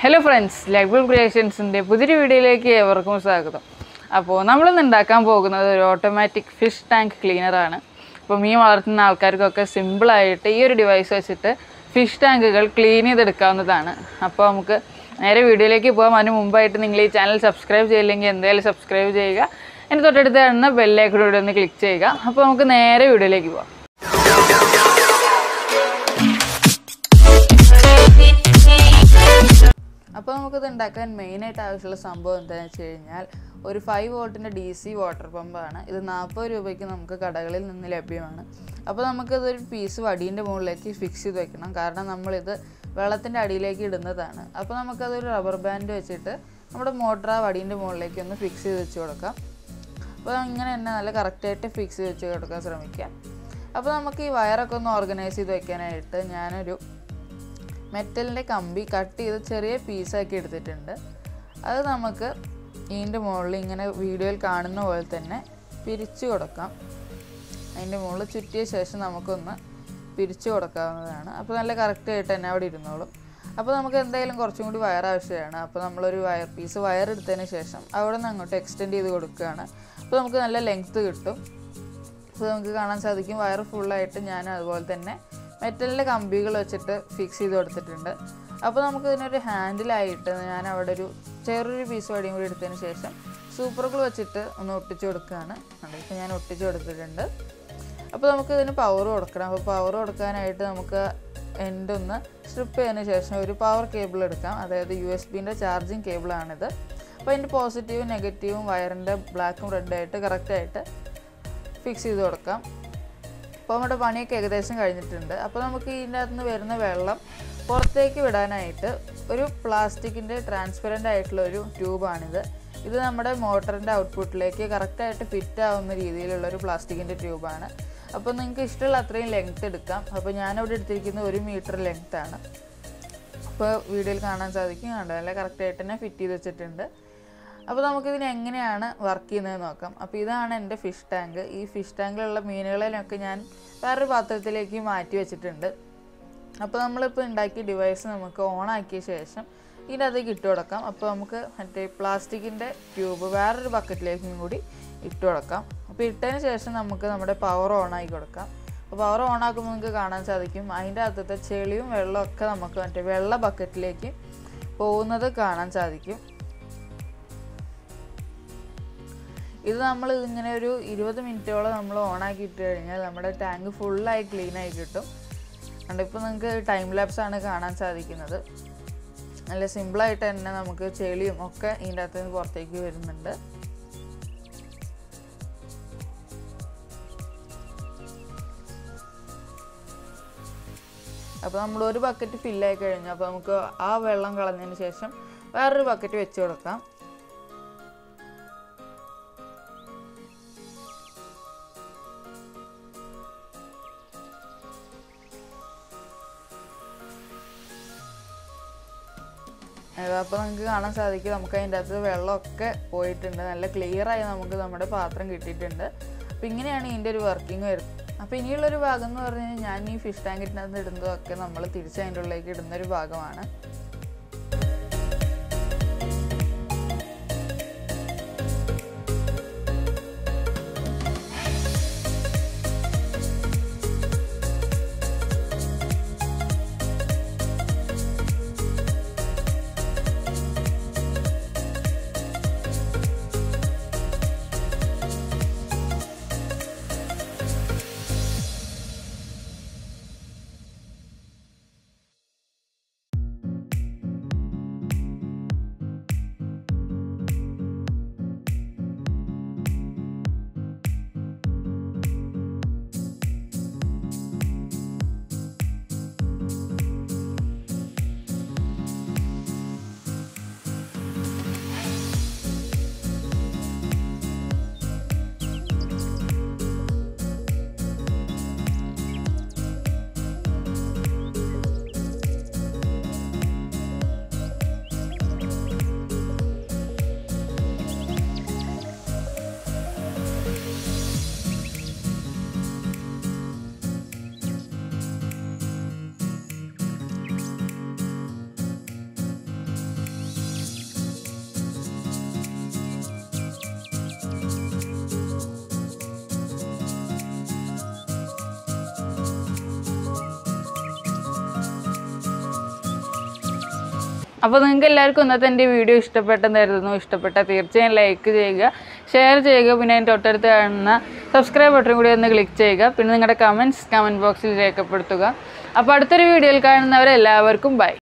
hello friends library ക്രിയേഷൻസിൻ്റെ പുതിയൊരു വീഡിയോയിലേക്ക് ഏവർക്കും സ്വാഗതം അപ്പോൾ നമ്മളിന്ന് ഉണ്ടാക്കാൻ പോകുന്നത് ഒരു ഓട്ടോമാറ്റിക് ഫിഷ് ടാങ്ക് ക്ലീനറാണ് അപ്പോൾ മീൻ വളർത്തുന്ന ആൾക്കാർക്കൊക്കെ സിമ്പിളായിട്ട് ഈ ഒരു ഡിവൈസ് വെച്ചിട്ട് ഫിഷ് ടാങ്കുകൾ ക്ലീൻ ചെയ്തെടുക്കാവുന്നതാണ് അപ്പോൾ നമുക്ക് നേരെ വീഡിയോയിലേക്ക് പോകാം അതിന് മുമ്പായിട്ട് നിങ്ങൾ ഈ ചാനൽ സബ്സ്ക്രൈബ് ചെയ്യില്ലെങ്കിൽ എന്തായാലും സബ്സ്ക്രൈബ് ചെയ്യുക എൻ്റെ തൊട്ടടുത്ത് കാണുന്ന ബെല്ലൈക്കോടെ ഒന്ന് ക്ലിക്ക് ചെയ്യുക അപ്പോൾ നമുക്ക് നേരെ വീഡിയോയിലേക്ക് പോകാം അപ്പോൾ നമുക്കിത് ഉണ്ടാക്കാൻ മെയിനായിട്ട് ആവശ്യമുള്ള സംഭവം എന്താണെന്ന് വെച്ച് കഴിഞ്ഞാൽ ഒരു ഫൈവ് വോൾട്ടിൻ്റെ ഡി സി വാട്ടർ പമ്പാണ് ഇത് നാൽപ്പത് രൂപയ്ക്ക് നമുക്ക് കടകളിൽ നിന്ന് ലഭ്യമാണ് അപ്പോൾ നമുക്കിതൊരു പീസ് വടീൻ്റെ മുകളിലേക്ക് ഫിക്സ് ചെയ്ത് വെക്കണം കാരണം നമ്മളിത് വെള്ളത്തിൻ്റെ അടിയിലേക്ക് ഇടുന്നതാണ് അപ്പോൾ നമുക്കതൊരു റബ്ബർ ബാൻഡ് വെച്ചിട്ട് നമ്മുടെ മോട്ടർ ആ വടീൻ്റെ മുകളിലേക്ക് ഒന്ന് ഫിക്സ് ചെയ്ത് വെച്ച് കൊടുക്കാം അപ്പോൾ ഇങ്ങനെ തന്നെ നല്ല കറക്റ്റായിട്ട് ഫിക്സ് ചെയ്ത് വെച്ച് കൊടുക്കാൻ ശ്രമിക്കാം അപ്പോൾ നമുക്ക് ഈ വയറൊക്കെ ഒന്ന് ഓർഗനൈസ് ചെയ്ത് വെക്കാനായിട്ട് ഞാനൊരു മെറ്റലിൻ്റെ കമ്പി കട്ട് ചെയ്ത് ചെറിയ പീസാക്കി എടുത്തിട്ടുണ്ട് അത് നമുക്ക് ഇതിൻ്റെ മുകളിൽ ഇങ്ങനെ വീഡിയോയിൽ കാണുന്ന പോലെ തന്നെ പിരിച്ചു കൊടുക്കാം അതിൻ്റെ മുകളിൽ ചുറ്റിയ ശേഷം നമുക്കൊന്ന് പിരിച്ചു കൊടുക്കാവുന്നതാണ് അപ്പോൾ നല്ല കറക്റ്റായിട്ട് തന്നെ അവിടെ ഇരുന്നോളും അപ്പോൾ നമുക്ക് എന്തായാലും കുറച്ചും കൂടി വയർ ആവശ്യമാണ് അപ്പോൾ നമ്മളൊരു വയർ പീസ് വയർ എടുത്തതിന് ശേഷം അവിടെ നിന്ന് അങ്ങോട്ട് എക്സ്റ്റെൻഡ് ചെയ്ത് കൊടുക്കുകയാണ് അപ്പോൾ നമുക്ക് നല്ല ലെങ്ത്ത് കിട്ടും അപ്പോൾ നമുക്ക് കാണാൻ സാധിക്കും വയർ ഫുള്ളായിട്ട് ഞാൻ അതുപോലെ തന്നെ മെറ്റലിൻ്റെ കമ്പികൾ വെച്ചിട്ട് ഫിക്സ് ചെയ്ത് കൊടുത്തിട്ടുണ്ട് അപ്പോൾ നമുക്ക് ഇതിനൊരു ഹാൻഡിലായിട്ട് ഞാൻ അവിടെ ഒരു ചെറിയൊരു പീസ് വടിയും കൂടി എടുത്തതിന് ശേഷം സൂപ്പർ ഗ്ലൂ വെച്ചിട്ട് ഒന്ന് ഒട്ടിച്ച് കൊടുക്കുകയാണ് ഇപ്പോൾ ഞാൻ ഒട്ടിച്ച് കൊടുത്തിട്ടുണ്ട് അപ്പോൾ നമുക്ക് ഇതിന് പവർ കൊടുക്കണം അപ്പോൾ പവർ കൊടുക്കാനായിട്ട് നമുക്ക് എൻ്റെ ഒന്ന് സ്ട്രിപ്പ് ചെയ്തതിന് ശേഷം ഒരു പവർ കേബിൾ എടുക്കാം അതായത് യു എസ് ബിൻ്റെ ചാർജിങ് കേബിളാണിത് അപ്പോൾ അതിൻ്റെ പോസിറ്റീവും നെഗറ്റീവും വയറിൻ്റെ ബ്ലാക്കും റെഡായിട്ട് കറക്റ്റായിട്ട് ഫിക്സ് ചെയ്ത് കൊടുക്കാം അപ്പോൾ നമ്മുടെ പണിയൊക്കെ ഏകദേശം കഴിഞ്ഞിട്ടുണ്ട് അപ്പോൾ നമുക്ക് ഇതിൻ്റെ അകത്ത് നിന്ന് വരുന്ന വെള്ളം പുറത്തേക്ക് വിടാനായിട്ട് ഒരു പ്ലാസ്റ്റിക്കിൻ്റെ ട്രാൻസ്പെറൻ്റ് ആയിട്ടുള്ള ഒരു ട്യൂബാണിത് ഇത് നമ്മുടെ മോട്ടറിൻ്റെ ഔട്ട്പുട്ടിലേക്ക് കറക്റ്റായിട്ട് ഫിറ്റ് ആവുന്ന രീതിയിലുള്ള ഒരു പ്ലാസ്റ്റിക്കിൻ്റെ ട്യൂബാണ് അപ്പോൾ നിങ്ങൾക്ക് ഇഷ്ടമുള്ള അത്രയും ലെങ്ത് എടുക്കാം അപ്പോൾ ഞാനിവിടെ എടുത്തിരിക്കുന്ന ഒരു മീറ്റർ ലെങ്ത് ആണ് അപ്പോൾ വീഡിയോയിൽ കാണാൻ സാധിക്കും കണ്ടോ നല്ല കറക്റ്റായിട്ട് തന്നെ ഫിറ്റ് ചെയ്ത് വെച്ചിട്ടുണ്ട് അപ്പോൾ നമുക്കിതിന് എങ്ങനെയാണ് വർക്ക് ചെയ്യുന്നത് നോക്കാം അപ്പോൾ ഇതാണ് എൻ്റെ ഫിഷ് ടാങ്ക് ഈ ഫിഷ് ടാങ്കിലുള്ള മീനുകളിലൊക്കെ ഞാൻ വേറൊരു പാത്രത്തിലേക്ക് മാറ്റി വെച്ചിട്ടുണ്ട് അപ്പോൾ നമ്മളിപ്പോൾ ഉണ്ടാക്കിയ ഡിവൈസ് നമുക്ക് ഓൺ ആക്കിയ ശേഷം ഇതിൻ്റെ അതേക്ക് ഇട്ട് കൊടുക്കാം അപ്പോൾ നമുക്ക് മറ്റേ പ്ലാസ്റ്റിക്കിൻ്റെ ട്യൂബ് വേറൊരു ബക്കറ്റിലേക്കും കൂടി ഇട്ട് കൊടുക്കാം അപ്പോൾ ഇട്ടതിന് ശേഷം നമുക്ക് നമ്മുടെ പവർ ഓൺ ആക്കി കൊടുക്കാം അപ്പോൾ പവർ ഓൺ ആക്കുമ്പോൾ നിങ്ങൾക്ക് കാണാൻ സാധിക്കും അതിൻ്റെ അകത്തത്തെ ചെളിയും വെള്ളവും ഒക്കെ നമുക്ക് മറ്റേ വെള്ള ബക്കറ്റിലേക്ക് പോകുന്നത് കാണാൻ സാധിക്കും ഇത് നമ്മൾ ഇങ്ങനെ ഒരു ഇരുപത് മിനിറ്റോളം നമ്മൾ ഓണാക്കി ഇട്ട് കഴിഞ്ഞാൽ നമ്മുടെ ടാങ്ക് ഫുള്ളായി ക്ലീൻ ആയി കിട്ടും അതുകൊണ്ട് ഇപ്പോൾ നിങ്ങൾക്ക് ടൈം ലാപ്സ് ആണ് കാണാൻ സാധിക്കുന്നത് നല്ല സിമ്പിളായിട്ട് തന്നെ നമുക്ക് ചെളിയും ഒക്കെ ഇതിൻ്റെ അകത്ത് നിന്ന് പുറത്തേക്ക് വരുന്നുണ്ട് അപ്പോൾ നമ്മൾ ഒരു ബക്കറ്റ് ഫില്ലായി കഴിഞ്ഞു അപ്പോൾ നമുക്ക് ആ വെള്ളം കളഞ്ഞതിന് ശേഷം വേറൊരു ബക്കറ്റ് വെച്ച് കൊടുക്കാം അപ്പോൾ നമുക്ക് കാണാൻ സാധിക്കും നമുക്ക് അതിൻ്റെ അകത്ത് വെള്ളമൊക്കെ പോയിട്ടുണ്ട് നല്ല ക്ലിയറായി നമുക്ക് നമ്മുടെ പാത്രം കിട്ടിയിട്ടുണ്ട് അപ്പോൾ ഇങ്ങനെയാണ് ഇതിൻ്റെ ഒരു വർക്കിംഗ് വരുന്നത് അപ്പോൾ ഇനിയുള്ളൊരു ഭാഗം എന്ന് പറഞ്ഞു കഴിഞ്ഞാൽ ഞാൻ ഈ ഫിഷ് ടാങ്കിനകത്ത് ഇടുന്നതൊക്കെ നമ്മൾ തിരിച്ച് അതിൻ്റെ ഉള്ളിലേക്ക് ഇടുന്നൊരു ഭാഗമാണ് അപ്പോൾ നിങ്ങൾക്ക് എല്ലാവർക്കും ഇന്നത്തെ എൻ്റെ വീഡിയോ ഇഷ്ടപ്പെട്ടെന്ന് കരുതുന്നു ഇഷ്ടപ്പെട്ടാൽ തീർച്ചയായും ലൈക്ക് ചെയ്യുക ഷെയർ ചെയ്യുക പിന്നെ അതിൻ്റെ തൊട്ടടുത്ത് കാണുന്ന സബ്സ്ക്രൈബ് ബട്ടൺ കൂടി ഒന്ന് ക്ലിക്ക് ചെയ്യുക പിന്നെ നിങ്ങളുടെ കമൻറ്റ്സ് കമൻറ്റ് ബോക്സിൽ രേഖപ്പെടുത്തുക അപ്പോൾ അടുത്തൊരു വീഡിയോയിൽ കാണുന്നവരെല്ലാവർക്കും ബൈ